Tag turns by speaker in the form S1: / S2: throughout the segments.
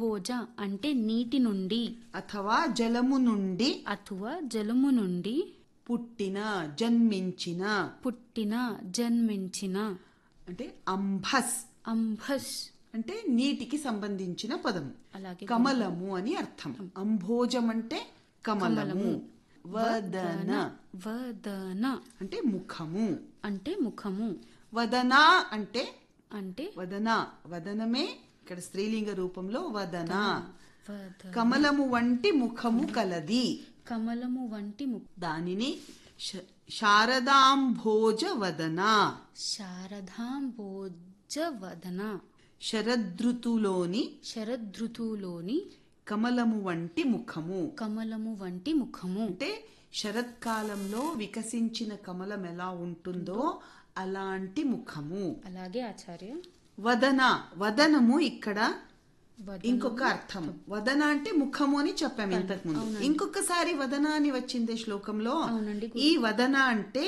S1: అంభోజ అంటే నీటి నుండి
S2: అథవా జలము నుండి
S1: అథవా జలము నుండి
S2: పుట్టిన జన్మించిన
S1: పుట్టిన జన్మించిన
S2: అంటే అంభస్
S1: అంభస్
S2: అంటే నీటికి సంబంధించిన పదము
S1: అలాగే
S2: కమలము అని అర్థం అంభోజం అంటే కమలము వదన
S1: వదన
S2: అంటే ముఖము
S1: అంటే ముఖము
S2: వదన అంటే
S1: అంటే
S2: వదన వదనమే ఇక్కడ స్త్రీలింగ రూపంలో వదన
S1: వద
S2: కమలము వంటి ముఖము కలది
S1: కమలము వంటి ము
S2: దానిని శ- శారదాంభోజ వదన
S1: శారదాంబోజ వదన
S2: శరదృతులోని
S1: శరదృతువులోని
S2: కమలము వంటి ముఖము
S1: కమలము వంటి ముఖము
S2: అంటే శరత్కాలంలో వికసించిన కమలం ఎలా ఉంటుందో అలాంటి ముఖము
S1: అలాగే ఆచార్య
S2: వదన వదనము ఇక్కడ
S1: వద-
S2: ఇంకొక అర్థం వదన అంటే ముఖము అని చెప్పాము ఇంతకు ముందు ఇంకొకసారి వదన అని వచ్చింది శ్లోకంలో
S1: అవునండి,
S2: ఈ వదన అంటే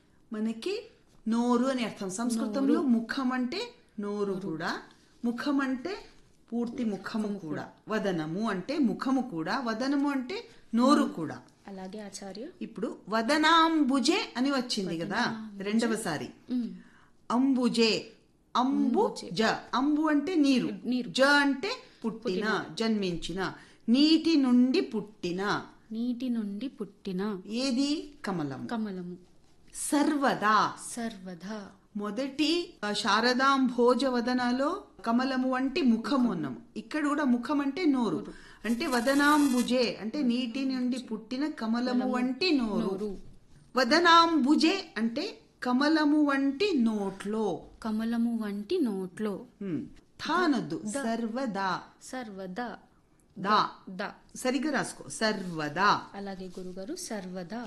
S2: మనకి నోరు అని అర్థం సంస్కృతంలో ముఖం అంటే నోరు కూడా ముఖం అంటే పూర్తి ముఖము కూడా వదనము అంటే ముఖము కూడా వదనము అంటే నోరు కూడా
S1: అలాగే ఆచార్య
S2: ఇప్పుడు వదనాంబుజే అని వచ్చింది కదా రెండవసారి
S1: ఉమ్,
S2: అంబుజే అంబు జ అంబు అంటే నీరు
S1: నీరు.
S2: జ అంటే పుట్టిన జన్మించిన నీటి నుండి పుట్టిన
S1: నీటి నుండి పుట్టిన
S2: ఏది కమలం
S1: కమలము
S2: సర్వదా
S1: సర్వదా
S2: మొదటి ఆ, శారదాంభోజ వదనలో కమలము వంటి ముఖము అన్నాము ఇక్కడ కూడా ముఖం అంటే నోరు అంటే వదనాంబుజే అంటే నీటి నుండి పుట్టిన కమలము వంటి నోరు వదనాంబుజే అంటే కమలము వంటి నోట్లో
S1: కమలము వంటి నోట్లో
S2: హ్మ్. థానొద్దు సర్వదా
S1: సర్వదా
S2: దా
S1: ద
S2: సరిగ్గా రాసుకో సర్వదా
S1: అలాగే గురుగారు సర్వదా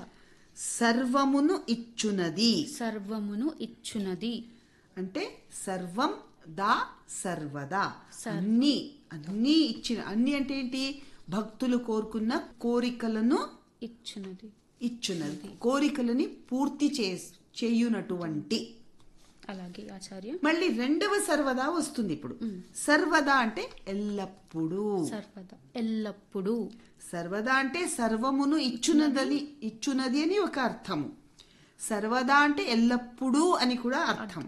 S2: సర్వమును ఇచ్చునది
S1: సర్వమును ఇచ్చునది
S2: అంటే సర్వం దా సర్వదా అన్ని అన్ని ఇచ్చిన అన్ని అంటే ఏంటి భక్తులు కోరుకున్న కోరికలను
S1: ఇచ్చునది
S2: ఇచ్చునది కోరికలని పూర్తి చే చేయునటువంటి
S1: అలాగే ఆచార్య
S2: మళ్ళీ రెండవ సర్వదా వస్తుంది ఇప్పుడు సర్వదా అంటే ఎల్లప్పుడూ
S1: సర్వదా ఎల్లప్పుడూ
S2: సర్వదా అంటే సర్వమును ఇచ్చునదని ఇచ్చునది అని ఒక అర్థము సర్వదా అంటే ఎల్లప్పుడూ అని కూడా అర్థం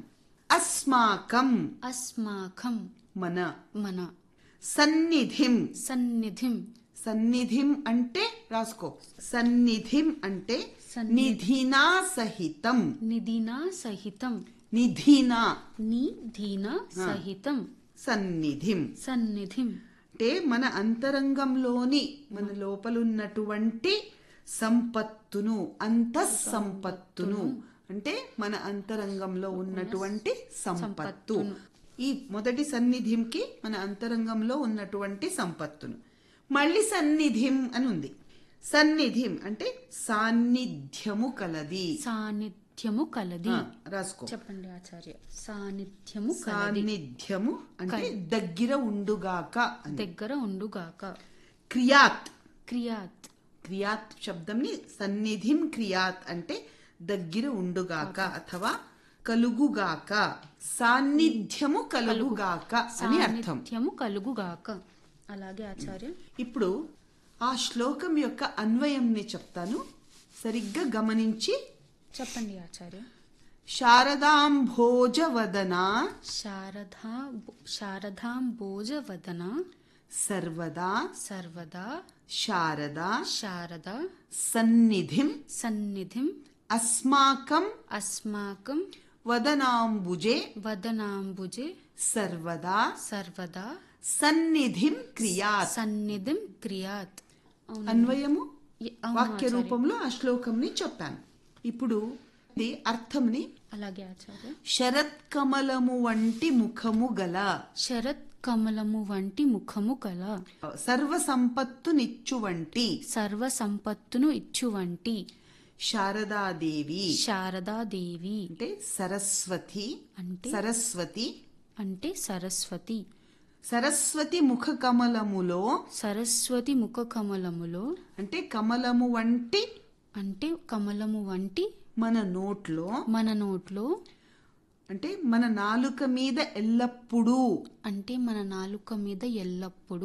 S2: అస్మాకం
S1: అస్మాకం
S2: మన
S1: మన
S2: సన్నిధిం
S1: సన్నిధిం
S2: సన్నిధిం అంటే రాసుకో సన్నిధిం అంటే నిధినా సహితం
S1: నిధినా సహితం
S2: నిధినా
S1: నిధిన సహితం
S2: సన్నిధిం
S1: సన్నిధిం
S2: అంటే మన అంతరంగంలోని మన లోపలున్నటువంటి సంపత్తును అంత సంపత్తును అంటే మన అంతరంగంలో ఉన్నటువంటి సంపత్తు ఈ మొదటి సన్నిధింకి మన అంతరంగంలో ఉన్నటువంటి సంపత్తును మళ్ళీ సన్నిధిం అని ఉంది సన్నిధిం అంటే సాన్నిధ్యము కలది
S1: సాన్నిధ్యము కలది
S2: ఆ, రాసుకో
S1: చెప్పండి ఆచార్య సాన్నిధ్యము కలది
S2: సాన్నిధ్యము అంటే దగ్గర ఉండుగాక అని
S1: దగ్గర ఉండుగాక
S2: క్రియాత్
S1: క్రియాత్
S2: క్రియాత్ శబ్దంని సన్నిధిం క్రియాత్ అంటే దగ్గర ఉండుగాక అథవా కలుగుగాక సాన్నిధ్యము కలుగుగాక అని అర్థం
S1: సాన్నిధ్యము కలుగుగాక అలాగే ఆచార్య
S2: ఇప్పుడు ఆ శ్లోకం యొక్క అన్వయంని చెప్తాను సరిగ్గా గమనించి
S1: చెప్పండి ఆచార్య
S2: శారదాంభోజవదన
S1: శారదా శారదాంబోజ వదన
S2: సర్వదా
S1: సర్వదా
S2: శారదా
S1: శారద
S2: సన్నిధిం
S1: సన్నిధిం
S2: అస్మాకం
S1: అస్మాకం
S2: వదనాంబుజే
S1: వదనాంబుజే
S2: సర్వదా
S1: సర్వదా
S2: సన్నిధిం క్రియాత్
S1: సన్నిధిం క్రియాత్ అవును
S2: అన్వయము
S1: ఎ- అవును
S2: వాక్య రూపంలో ఆ శ్లోకంని చెప్పాను ఇప్పుడు ఇది అర్థంని
S1: అలాగే ఆచార్య
S2: శరత్కమలము వంటి ముఖము గల
S1: శరత్ కమలము వంటి ముఖము కల
S2: సర్వ సంపత్తునిచ్చు వంటి
S1: సర్వ సంపత్తును ఇచ్చు వంటి
S2: శారదాదేవి
S1: శారదాదేవి
S2: అంటే సరస్వతి
S1: అంటే
S2: సరస్వతి
S1: అంటే సరస్వతి
S2: సరస్వతి ముఖ కమలములో
S1: సరస్వతి ముఖ కమలములో
S2: అంటే కమలము వంటి
S1: అంటే కమలము వంటి
S2: మన నోట్లో
S1: మన నోట్లో
S2: అంటే మన నాలుక మీద ఎల్లప్పుడూ
S1: అంటే మన నాలుక మీద ఎల్లప్పుడూ